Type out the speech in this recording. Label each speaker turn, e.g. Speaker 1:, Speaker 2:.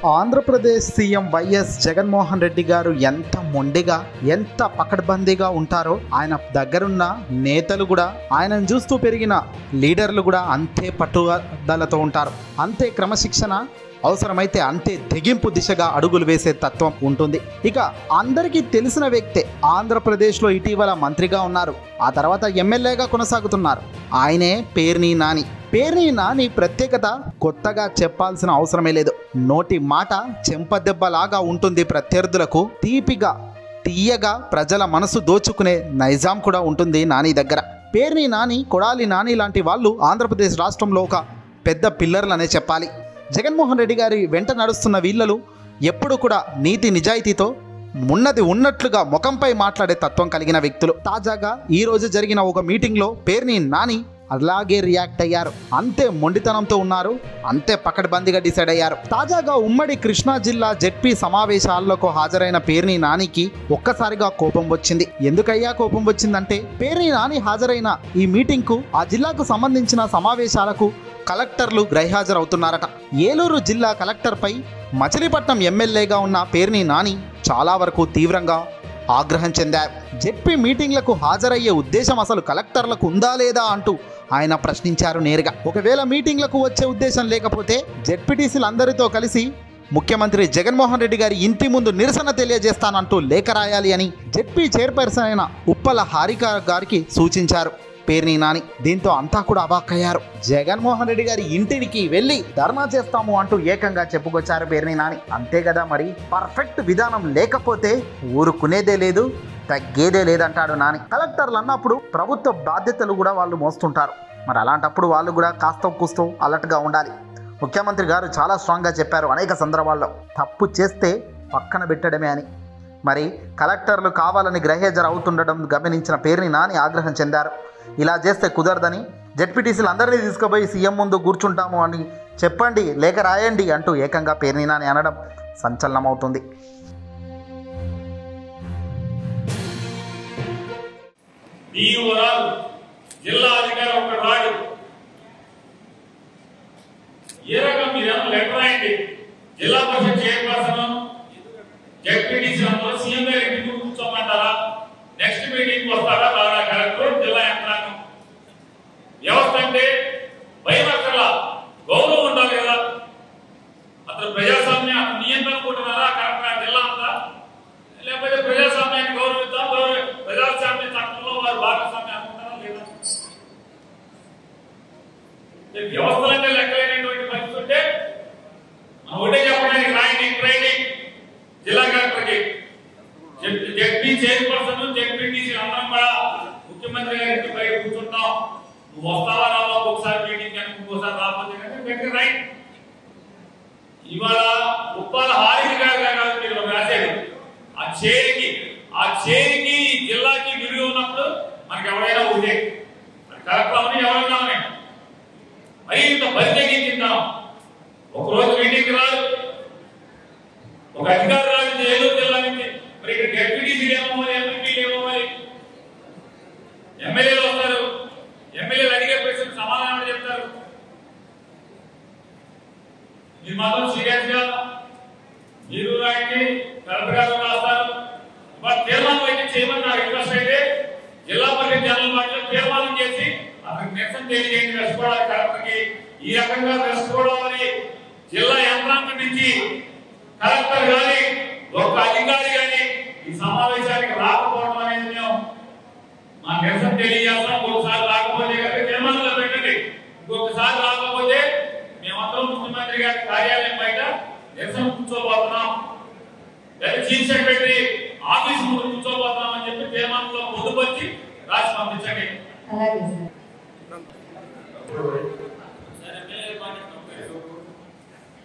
Speaker 1: Andhra Pradesh CM YS Jaganmohan Reddy గారు ఎంత మొండిగా ఎంత పకడ్బందీగా ఉంటారో ఆయన దగ్గరున్న నేతలు కూడా ఆయనను చూస్తూ పెరిగిన లీడర్లు కూడా అంతే పట్టుదలతో ఉంటారు అంతే క్రమశిక్షణ అవసరమైతే అంతే తెగింపు దిశగా అడుగులు వేసే తత్వం ఉంటుంది ఇక అందరికీ తెలిసిన వ్యక్తే ఆంధ్రప్రదేశ్లో ఇటీవల మంత్రిగా ఉన్నారు ఆ తర్వాత ఎమ్మెల్యేగా కొనసాగుతున్నారు ఆయనే పేర్ని నాని పేర్ని నాని ప్రత్యేకత కొత్తగా చెప్పాల్సిన అవసరమే లేదు నోటి మాట చెంపదెబ్బలాగా ఉంటుంది ప్రత్యర్థులకు తీపిగా తీయగా ప్రజల మనసు దోచుకునే నైజాం కూడా ఉంటుంది నాని దగ్గర పేర్ని నాని కొడాలి నాని లాంటి వాళ్ళు ఆంధ్రప్రదేశ్ రాష్ట్రంలో ఒక పెద్ద పిల్లర్లనే చెప్పాలి జగన్మోహన్ రెడ్డి గారి వెంట నడుస్తున్న వీళ్ళలు ఎప్పుడు కూడా నీతి నిజాయితీతో ఉన్నది ఉన్నట్లుగా ముఖంపై మాట్లాడే తత్వం కలిగిన వ్యక్తులు తాజాగా ఈ రోజు జరిగిన ఒక మీటింగ్లో పేర్ని నాని అలాగే రియాక్ట్ అయ్యారు అంతే మొండితనంతో ఉన్నారు అంతే పకడ్బందీగా డిసైడ్ అయ్యారు తాజాగా ఉమ్మడి కృష్ణా జిల్లా జెడ్పీ సమావేశాలకు హాజరైన పేర్ని నానికి ఒక్కసారిగా కోపం వచ్చింది ఎందుకయ్యా కోపం వచ్చిందంటే పేర్ని నాని హాజరైన ఈ మీటింగ్కు ఆ జిల్లాకు సంబంధించిన సమావేశాలకు కలెక్టర్లు గైహాజరవుతున్నారట ఏలూరు జిల్లా కలెక్టర్పై మచిలీపట్నం ఎమ్మెల్యేగా ఉన్న పేర్ని నాని చాలా వరకు తీవ్రంగా ఆగ్రహం చెందారు జెడ్పీ మీటింగ్లకు హాజరయ్యే ఉద్దేశం అసలు కలెక్టర్లకు ఉందా లేదా అంటూ ఆయన ప్రశ్నించారు నేరుగా ఒకవేళ మీటింగ్లకు వచ్చే ఉద్దేశం లేకపోతే జెడ్పీటీసీలు అందరితో కలిసి ముఖ్యమంత్రి జగన్మోహన్ రెడ్డి గారి ఇంటి ముందు నిరసన తెలియజేస్తానంటూ లేఖ రాయాలి అని జెడ్పీ చైర్పర్సన్ అయిన ఉప్పల హారిక గారికి సూచించారు పేర్ని నాని దీంతో అంతా కూడా అవాక్కయ్యారు జగన్మోహన్ రెడ్డి గారి ఇంటికి వెళ్ళి ధర్నా చేస్తాము అంటూ ఏకంగా చెప్పుకొచ్చారు పేర్ని నాని అంతే కదా మరి పర్ఫెక్ట్ విధానం లేకపోతే ఊరుకునేదే లేదు తగ్గేదే లేదంటాడు నాని కలెక్టర్లు అన్నప్పుడు ప్రభుత్వ బాధ్యతలు కూడా వాళ్ళు మోస్తుంటారు మరి అలాంటప్పుడు వాళ్ళు కూడా కాస్త కూస్తూ అలర్ట్గా ఉండాలి ముఖ్యమంత్రి గారు చాలా స్ట్రాంగ్గా చెప్పారు అనేక సందర్భాల్లో తప్పు చేస్తే పక్కన పెట్టడమే అని మరి కలెక్టర్లు కావాలని గ్రహేజర్ అవుతుండడం గమనించిన పేరుని నాని ఆగ్రహం చెందారు ఇలా చేస్తే కుదరదని జెడ్పీటీసీలు అందరినీ తీసుకుపోయి సీఎం ముందు కూర్చుంటాము అని చెప్పండి లేఖ రాయండి అంటూ ఏకంగా పేరుని నాని అనడం సంచలనమవుతుంది
Speaker 2: నీవు రాదు జిల్లా అధికారి ఒక రాడు ఏ రకం మీరేమో లెటర్ రాయండి జిల్లా పరిషత్ చైర్పర్సన్ జడ్పీటీసీ అందరూ సీఎం గారి ఇంటికి కూర్చోమంటారా నెక్స్ట్ మీటింగ్ వస్తారా రారా కలెక్టర్ జిల్లా యంత్రాంగం వ్యవస్థ అంటే భయం అక్కడ గౌరవం ఉండాలి కదా అతను ప్రజాస్వామ్య నియంత్రణ అనుకుంటున్నారా కరెక్ట్ జిల్లా అంతా లేకపోతే ప్రజాస్వామ్యాన్ని గౌరవిద్దాం గౌరవ ప్రజాస్వామ్య చట్టంలో వారు భాగస్వామ్యం అనుకుంటారా లేదా ఈ వ్యవస్థలంటే లెక్కలేనటువంటి పరిస్థితి ఉంటే మనం ఒకటే చెప్పడానికి రాయండి ట్రైనింగ్ జిల్లా కలెక్టర్కి జడ్పీ చైర్పర్సన్ జడ్పీటీసీ అందరం కూడా ముఖ్యమంత్రి గారికి పై కూర్చుంటాం నువ్వు వస్తావా రావా ఒకసారి మీటింగ్ అని ఇంకోసారి రాకపోతే కనుక గట్టి రైట్ ఇవాళ ఉప్పాల హారిక గారు కాదు మీరు రాశారు ఆ చేరికి ఆ చేరికి ఈ జిల్లాకి విలువ ఉన్నప్పుడు మనకి ఎవరైనా ఉండే కలెక్టర్ అవని ఎవరైనా అవని మరి ఇంత బరి తగ్గించుంటాం ఒక రోజు మీటింగ్ రాదు ఒక అధికారి రాదు ఏలూరు జిల్లా నుంచి మరి ఇక్కడ డెప్యూటీసీ ఏమవ్వాలి ఎంపీలు ఏమవ్వాలి ఎమ్మెల్యేలు వస్తారు ఎమ్మెల్యేలు అడిగే ప్రశ్న సమాధానం చెప్తారు మీరు మాత్రం సీరియస్ గా మీరు రాయండి కలెక్టర్ గారు రాస్తారు మరి తీర్మానం అయితే చేయమని నా రిక్వెస్ట్ అయితే జిల్లా పరిషత్ జనరల్ బాడీలో తీర్మానం చేసి అతనికి నిరసన తెలియజేయండి వెస్ట్ గోదావరి కలెక్టర్కి ఈ రకంగా వెస్ట్ గోదావరి జిల్లా యంత్రాంగం నుంచి కలెక్టర్ గాని ఒక అధికారి గాని ఈ సమావేశానికి రాకపోవడం అనేది మేము మా నిరసన తెలియజేస్తాం ఒకసారి రాకపోతే కనుక తీర్మానంలో పెట్టండి ఇంకొకసారి రాకపోతే మేమందరం ముఖ్యమంత్రి గారి కార్యాలయం బయట నిరసన కూర్చోబోతున్నాం లేదా చీఫ్ సెక్రటరీ ఆఫీస్ ముందు కూర్చోబోతున్నాం అని చెప్పి తీర్మానంలో పొందుపరిచి రాసి పంపించండి
Speaker 3: అలాగే సార్
Speaker 2: అప్పుడు